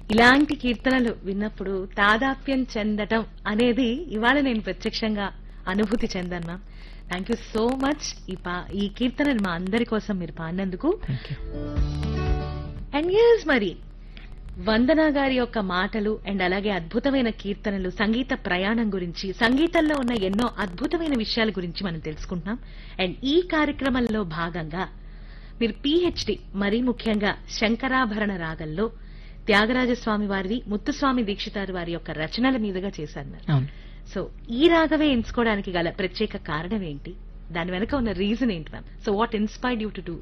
ఇలాంటి కీర్తనలు విన్నప్పుడు తాదాప్యం చెందటం అనేది ఇవాళ నేను ప్రత్యక్షంగా అనుభూతి చెందాను ma'am thank you so much ఈ పా ఈ కీర్తనలు మా అందరి కోసం మీరు పాడినందుకు థ్యాంక్ యూ అండ్ ఎస్ మరి వందన గారి యొక్క మాటలు అండ్ అలాగే అద్భుతమైన కీర్తనలు సంగీత ప్రయాణం గురించి సంగీతంలో ఉన్న ఎన్నో అద్భుతమైన విషయాల గురించి మనం తెలుసుకుంటున్నాం అండ్ ఈ కార్యక్రమంలో భాగంగా మీరు పిహెచ్డి మరీ ముఖ్యంగా శంకరాభరణ రాగంలో త్యాగరాజస్వామి వారిది ముత్తుస్వామి దీక్షితారు వారి యొక్క రచనల మీదుగా చేశారు మరి అవును సో ఈ రాగవే ఎంచుకోవడానికి గల ప్రత్యేక కారణం ఏంటి దాని వెనక ఉన్న రీజన్ ఏంటి ma'am so what inspired you to do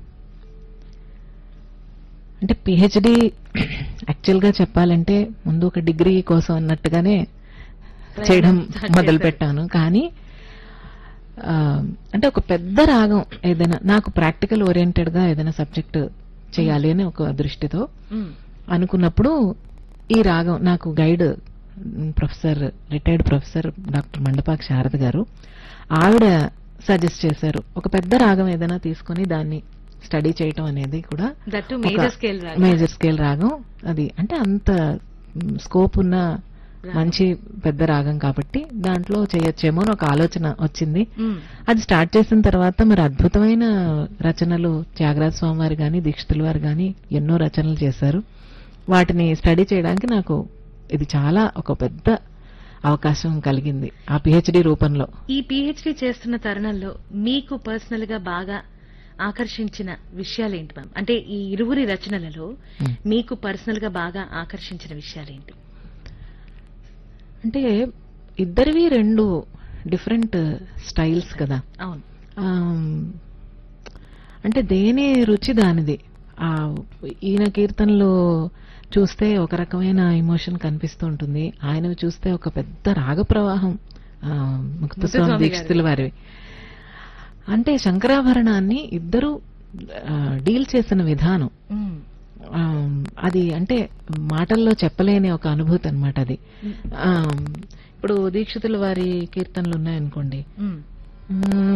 అంటే పిహెచ్డి యాక్చువల్ గా చెప్పాలంటే ముందు ఒక డిగ్రీ కోసం అన్నట్టుగానే చేయడం start మొదలు చేశారు. పెట్టాను కానీ ఆ, అంటే ఒక పెద్ద రాగం ఏదైనా నాకు ప్రాక్టికల్ ఓరియంటెడ్ గా ఏదైనా సబ్జెక్ట్ చేయాలి అని ఒక దృష్టితో అనుకున్నప్పుడు ఈ రాగం నాకు guide hmm, professor retired professor doctor Mandapaka Sarada గారు ఆవిడ సజెస్ట్ చేశారు ఒక పెద్ద రాగం ఏదైనా తీసుకొని దాన్ని స్టడీ చేయటం అనేది కూడా దట్టు మేజర్ స్కేల్ రాగం మేజర్ స్కేల్ రాగం అది అంటే అంత స్కోప్ ఉన్న మంచి పెద్ద రాగం కాబట్టి దాంట్లో చేయొచ్చేమో అని ఒక ఆలోచన వచ్చింది మ్మ్. అది స్టార్ట్ చేసిన తర్వాత మరి అద్భుతమైన రచనలు త్యాగరాజ స్వామి వారు గాని దీక్షితుల వారు గాని ఎన్నో రచనలు చేశారు వాటిని స్టడీ చేయడానికి నాకు ఇది చాలా ఒక పెద్ద అవకాశం కలిగింది ఆ పిహెచ్డి రూపంలో ఈ పిహెచ్డి చేస్తున్న తరుణంలో మీకు పర్సనల్ గా బాగా ఆకర్షించిన విషయాలేంటి మ్యామ్ అంటే ఈ ఇరువురి రచనలలో Hmm. మీకు పర్సనల్ గా బాగా ఆకర్షించిన విషయాలేంటి అంటే ఇద్దరివి రెండు డిఫరెంట్ స్టైల్స్ కదా అవును ఆమ్, అంటే దేని రుచి దానిది ఆ ఈయన కీర్తనలు చూస్తే ఒక రకమైన ఎమోషన్ కనిపిస్తూ ఉంటుంది ఆయనవి చూస్తే ఒక పెద్ద రాగ ప్రవాహం ఆ, ముక్తస్వామి ముక్తస్వామి దీక్షితుల వారివి అంటే శంకరాభరణాన్ని ఇద్దరు డీల్ చేసిన విధానం మ్మ్. ఆ, అది అంటే మాటల్లో చెప్పలేని ఒక అనుభూతి అన్నమాట అది ఆ, ఇప్పుడు దీక్షితుల వారి కీర్తనలు ఉన్నాయనుకోండి మ్మ్. మ్మ్,